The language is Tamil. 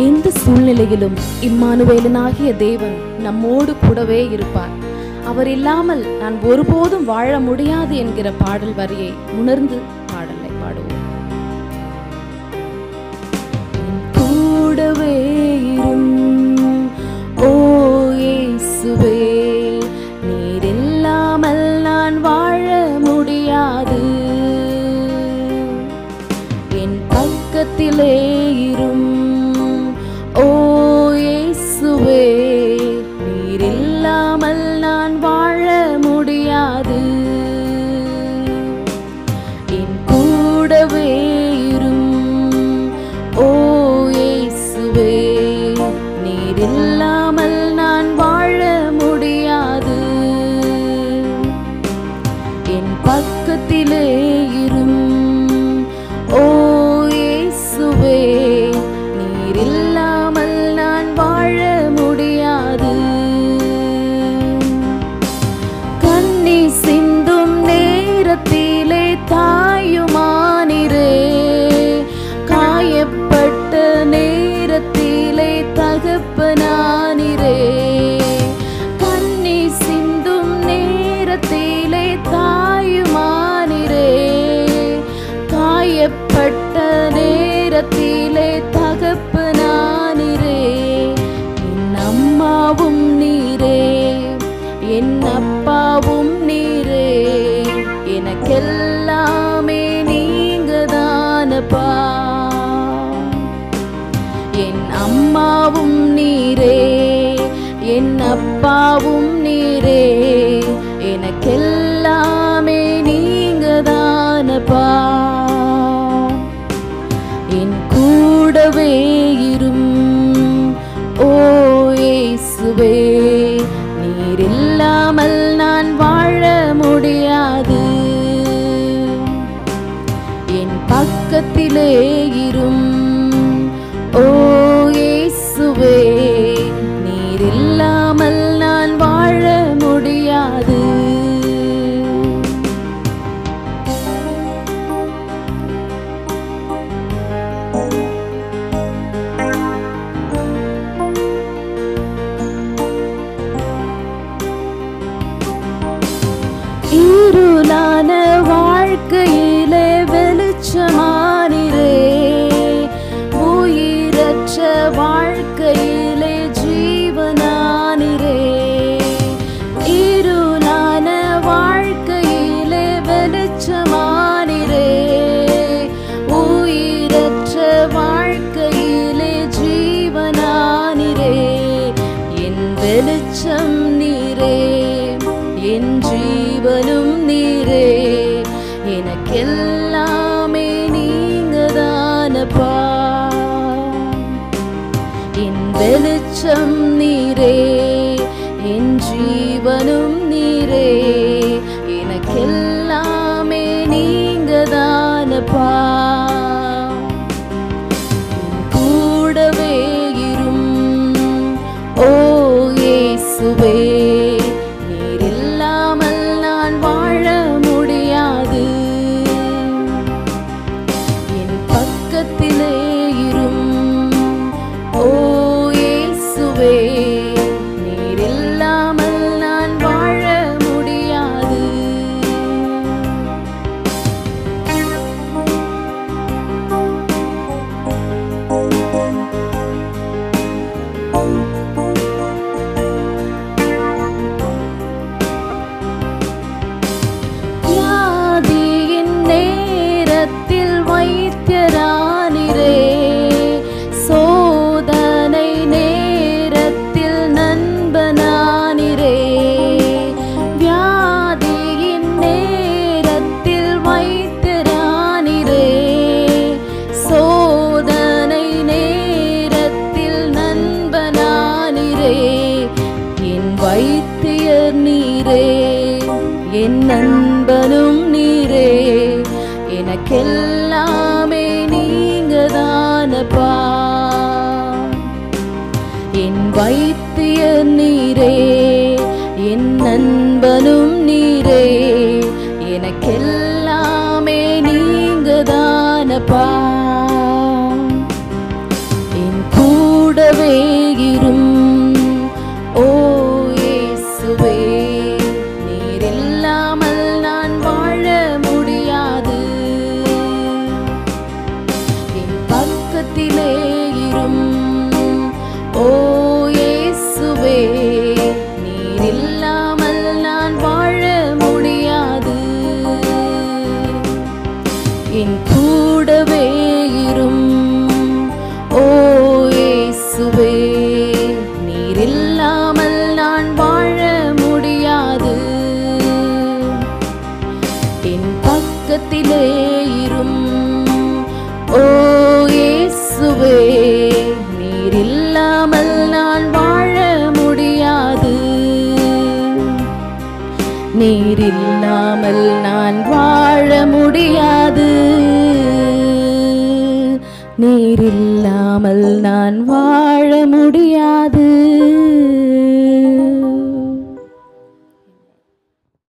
எந்த சூழ்நிலையிலும் இம்மானுவேலனாகிய தேவன் நம்மோடு கூடவே இருப்பார் அவர் இல்லாமல் நான் ஒருபோதும் வாழ முடியாது என்கிற பாடல் வரியை உணர்ந்து பாடலை பாடுவோம் என் கூடவே இரும் ஓ இயேசுவே நீர் இல்லாமல் நான் வாழ முடியாது என் பக்கத்திலே இரும் ஓ இயேசுவே நீர் இல்லாமல் நான் வாழ முடியாது என் கூடவே இரும் ஓ இயேசுவே நீர் இல்லாமல் நான் வாழ முடியாது என் பக்கத்திலே இரும் ஓ இயேசுவே நீர் இல்லாமல் நான் வாழ முடியாது கண்ணி சிந்தும் நேரத்திலே தாயுமானிரே காயப்பட்ட நேரத்திலே தகப்பனானிரே கண்ணி சிந்தும் நேரத்திலே தாயுமானிரே காயப்பட்ட நேரத்திலே தகப்பனானிரே என் அம்மாவும் நீரே என் அப்பாவும் நீரே எனக்கெல்லாமே நீங்க தானப்பா என் அம்மாவும் நீரே என் அப்பாவும் நீரே எனக்கெல்லாமே நீங்க தானப்பா என் கூடவே இரும் ஓ இயேசுவே நீர் இல்லாமல் நான் வாழ முடியாது என் பக்கத்திலே இரும் ஓ இயேசுவே நீர் இல்லாமல் நான் வாழ முடியாது இருளான வாழ்க்கையிலே வெளிச்சமானிரே உயிரற்ற வாழ்க்கையிலே ஜீவனானிரே இருளான வாழ்க்கையிலே வெளிச்சமானிரே உயிரற்ற வாழ்க்கையிலே ஜீவனானிரே என் வெளிச்சம் நீரே என் ஜீவனும் நீரே எனக்கெல்லாமே நீங்க தானப்பா என் வெளிச்சம் நீரே என் ஜீவனும் நீரே எனக்கெல்லாமே நீங்க தானப்பா என் கூடவே இரும் ஓ இயேசுவே நீர் இல்லாமல் நான் வாழ முடியாது என் பக்கத்திலே இரும் ஓ இயேசுவே நீர் இல்லாமல் நான் வாழ முடியாது வியாதியின் நேரத்தில் வைத்தியரானிரே சோதனை நேரத்தில் நண்பனானிரே வியாதியின் நேரத்தில் வைத்தியரானிரே சோதனை நேரத்தில் நண்பனானிரே என் வைத்தியர் நீரே என் நண்பனும் நீரே எனக்கெல்லாமே நீங்க தானப்பா என் வைத்தியர் நீரே என் நண்பனும் நீரே எனக்கெல்லாமே நீங்க தானப்பா என் கூட பக்கத்திலே இரும் ஓ இயேசுவே நீர் இல்லாமல் நான் வாழ முடியாது என் கூடவே இரும் ஓ இயேசுவே நீர் இல்லாமல் நான் வாழ முடியாது என் பக்கத்திலே இரும் ஓ இயேசுவே நீர் இல்லாமல் நான் வாழ முடியாது நீர் இல்லாமல் நான் வாழ முடியாது நீர் இல்லாமல் நான் வாழ முடியாது